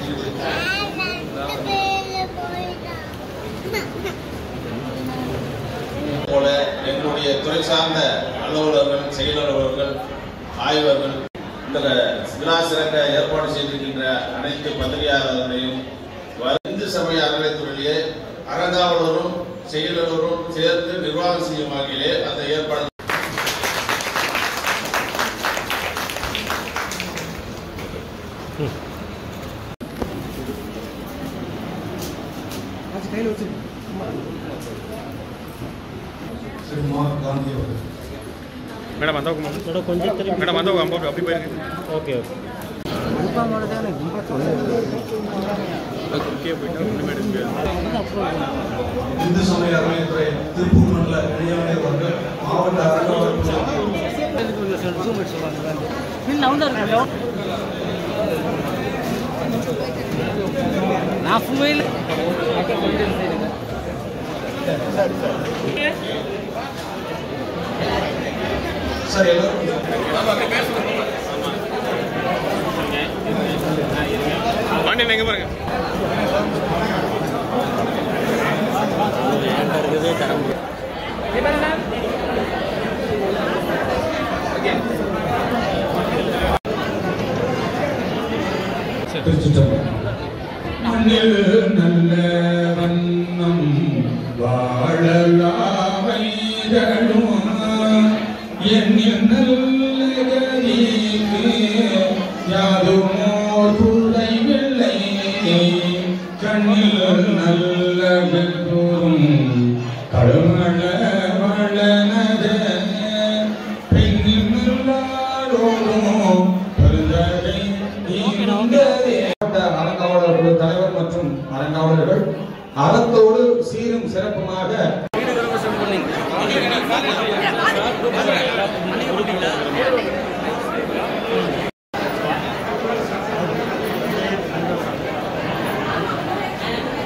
போல எங்களுடைய துறை சார்ந்த அலுவலர்கள் செயலாளர்கள் ஆய்வர்கள் இந்த விழா சிறக்க ஏற்பாடு செய்திருக்கின்ற அனைத்து பத்திரிகையாளர்களையும் வ- இந்து சமய அறநிலைத்துறையிலே அறங்காவலரும் செயலாளரும் சேர்த்து நிர்வாகம் செய்யும் வகையிலே அந்த ஏற்பாடு श्री महात्मा गांधी அவர்கள் மேடம் அந்த பக்கம் மேடம் கொஞ்சம் திரும்பி மேடம் அந்த பக்கம் அப்படி அப்படி போயிருக்கு ஓகே ஓகே ಗುಂಪಾ ಮಾಡಿದೆ ನನಗೆ ಗುಂಪಾ குறுக்கே போயிட்டா இனிமேட்டு இந்து சமய அறநிலையத்துறை திருப்பூர் மண்டல இணையாளர் அவர்கள் மாவட்ட அறங்காவலர் ಜೂಮ್ ಇಟ್ಸೋಲ್ಲ ಇಲ್ಲಿ ನೌಂದ ನಾ ಫುಲ್ ಇಲ್ಲ சார் எல்லாரும் பாண்டியன் எங்க பாருங்க திருச்சிற்றம்பலம் மண்ணில் நல்ல வண்ணம் வாழலாமைகளும் என்னில் நல்ல கதிக்கு யாதுமோ குறைவில்லை கண்ணில் நல்ல வெல்போரும் கழுமள வளனத பெண்ணில் நல்லாரோடும் பெருந்தகை நீண்டதே மாவட்ட அறங்காவலர் குழு தலைவர் மற்றும் அறங்காவலர்கள் அறத்தோடு சீரும் சிறப்புமாக வீடு